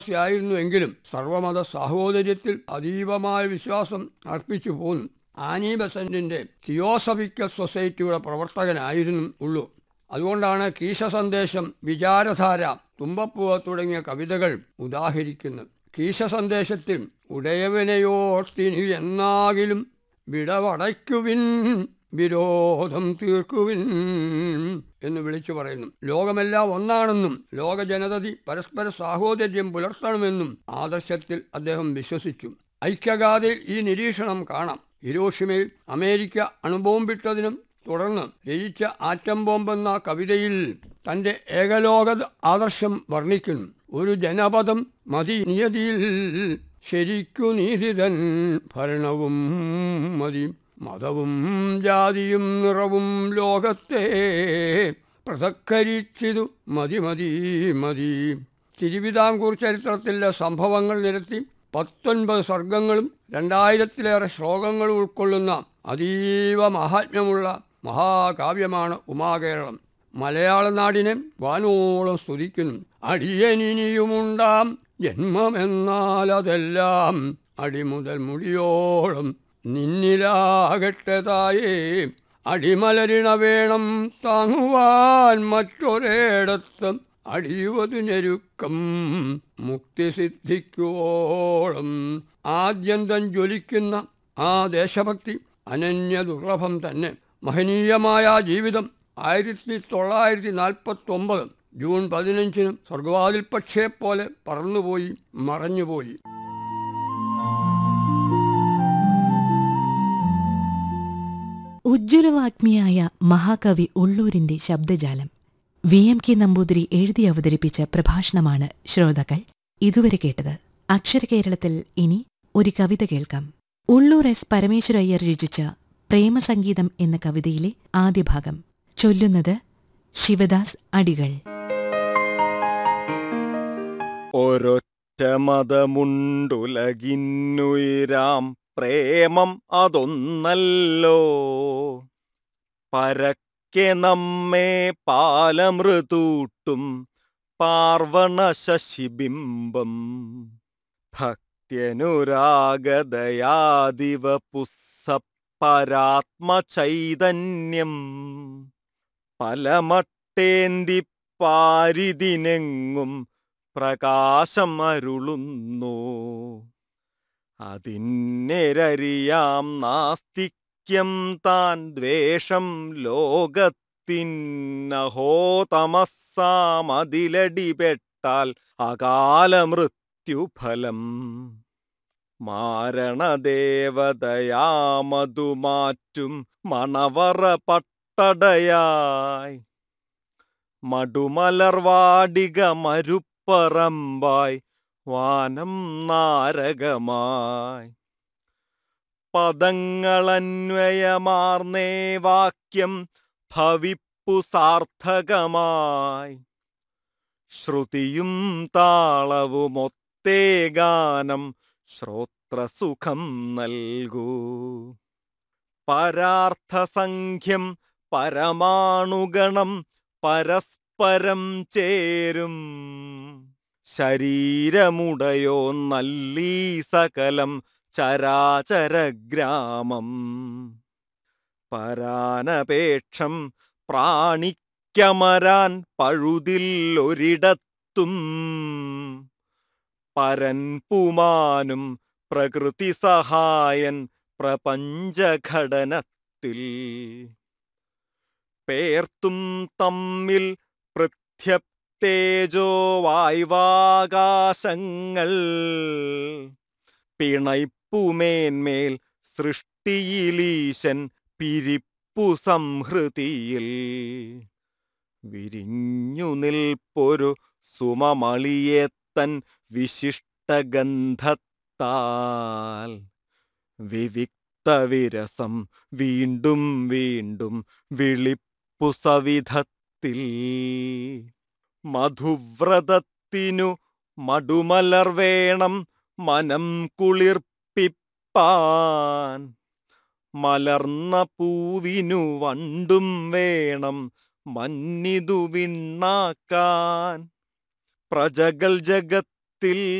ആയിരുന്നുവെങ്കിലും സർവമത സാഹോദര്യത്തിൽ അതീവമായ വിശ്വാസം അർപ്പിച്ചു പോന്നു ആനി ബസന്റിന്റെ തിയോസഫിക്കൽ സൊസൈറ്റിയുടെ പ്രവർത്തകനായിരുന്നു ഉള്ളൂ അതുകൊണ്ടാണ് കീശ സന്ദേശം വിചാരധാര തുമ്പപ്പൂവ തുടങ്ങിയ കവിതകൾ ഉദാഹരിക്കുന്നത് കീശ സന്ദേശത്തിൽ ഉടയവനെയോർത്തിനി എന്നാകിലും വിടവടയ്ക്കുവിൻ വിരോധം തീർക്കുവിൻ എന്ന് വിളിച്ചു പറയുന്നു ലോകമെല്ലാം ഒന്നാണെന്നും ലോക ജനതതി പരസ്പര സാഹോദര്യം പുലർത്തണമെന്നും ആദർശത്തിൽ അദ്ദേഹം വിശ്വസിച്ചു ഐക്യഗാഥയിൽ ഈ നിരീക്ഷണം കാണാം ഹിരോഷിമയിൽ അമേരിക്ക അണുബോംബിട്ടതിനും തുടർന്ന് രചിച്ച ആറ്റം ബോംബെന്ന കവിതയിൽ തന്റെ ഏകലോക ആദർശം വർണ്ണിക്കുന്നു ഒരു ജനപദം മതി നിയതിയിൽ ശരിക്കു നീതിതൻ ഭരണവും മതി മതവും ജാതിയും നിറവും ലോകത്തെ പൃഥക്കരിച്ചിതു മതി മതി മതി തിരുവിതാംകൂർ ചരിത്രത്തിലെ സംഭവങ്ങൾ നിരത്തി പത്തൊൻപത് സർഗങ്ങളും രണ്ടായിരത്തിലേറെ ശ്ലോകങ്ങളും ഉൾക്കൊള്ളുന്ന അതീവ മഹാത്മ്യമുള്ള മഹാകാവ്യമാണ് ഉമാകേരളം മലയാള നാടിനെ വാനോളം സ്തുതിക്കുന്നു അടിയനിനിയുമുണ്ടാം ജന്മമെന്നാൽ അതെല്ലാം അടിമുതൽ മുടിയോളം നിന്നിലാകട്ടെ തായേ അടിമലരിണ വേണം താങ്ങുവാൻ മറ്റൊരിടത്തും അടിയുവതു ഞെരുക്കം മുക്തി സിദ്ധിക്കുവോളം ആദ്യന്തം ജ്വലിക്കുന്ന ആ ദേശഭക്തി അനന്യ ദുർലഭം തന്നെ മഹനീയമായ ആ ജീവിതം ആയിരത്തി തൊള്ളായിരത്തി നാൽപ്പത്തി ഒമ്പത് ജൂൺ പതിനഞ്ചിന് സ്വർഗവാതിൽ പക്ഷിയെപ്പോലെ പറന്നുപോയി മറഞ്ഞുപോയി ഉജ്ജ്വലവാഗ്മിയായ മഹാകവി ഉള്ളൂരിന്റെ ശബ്ദജാലം വി എം കെ നമ്പൂതിരി എഴുതി അവതരിപ്പിച്ച പ്രഭാഷണമാണ് ശ്രോതാക്കൾ ഇതുവരെ കേട്ടത് അക്ഷരകേരളത്തിൽ ഇനി ഒരു കവിത കേൾക്കാം ഉള്ളൂർ എസ് പരമേശ്വരയ്യർ രചിച്ച പ്രേമസംഗീതം എന്ന കവിതയിലെ ആദ്യ ഭാഗം ചൊല്ലുന്നത് ശിവദാസ് അടികൾ ഒരൊറ്റ മതമുണ്ടുലകിന്നുയരാം പ്രേമം അതൊന്നല്ലോ പരക്കെ നമ്മെ പാലമൃതൂട്ടും പാർവണ ശശിബിംബം ഭക്ത്യനുരാഗതയാദിവ പുസ്സപരാത്മചൈതന്യം പലമട്ടേന്തി പാരിതിനെങ്ങും പ്രകാശം അരുളുന്നു അതിന്നെരറിയാം നാസ്തിക്യം താൻ ദ്വേഷം ലോകത്തിന്നഹോതമസ്സാമതിലടിപെട്ടാൽ അകാല മൃത്യുഫലം മാരണദേവതയാമതുമാറ്റും മണവറ പട്ടടയായി മടുമലർവാടിക മരുപ്പറമ്പായി വാനം നാരകമായി പദങ്ങളന്വയമാർന്നേ വാക്യം ഭവിപ്പു സാർത്ഥകമായി ശ്രുതിയും താളവുമൊത്തേ ഗാനം ശ്രോത്രസുഖം നൽകൂ പരാർത്ഥസംഖ്യം പരമാണുഗണം പരസ്പരം ചേരും ശരീരമുടയോ നല്ലീ സകലം ചരാചരഗ്രാമം പരാനപേക്ഷം പ്രാണിക്കമരാൻ പഴുതില്ലൊരിടത്തും പരൻ പുമാനും പ്രകൃതി സഹായൻ പ്രപഞ്ചഘടനത്തിൽ പേർത്തും തമ്മിൽ പൃഥ്യപ്തേജോ വായ്വാകാശങ്ങൾ പിണൈപ്പുമേന്മേൽ സൃഷ്ടിയിലീശൻ പിരിപ്പു സംഹൃതിയിൽ വിരിഞ്ഞു നിൽപ്പൊരു സുമമളിയേത്തൻ വിശിഷ്ടഗന്ധത്താൽ വിവിക്തവിരസം വീണ്ടും വീണ്ടും വിളിപ്പു സവിധത്തിൽ മധുവ്രതത്തിനു മടുമലർ വേണം മനം കുളിർപ്പിപ്പാൻ മലർന്ന പൂവിനു വണ്ടും വേണം മന്നിതു വിണ്ണാക്കാൻ പ്രജകൾ ജഗത്ത് ത്തിൽ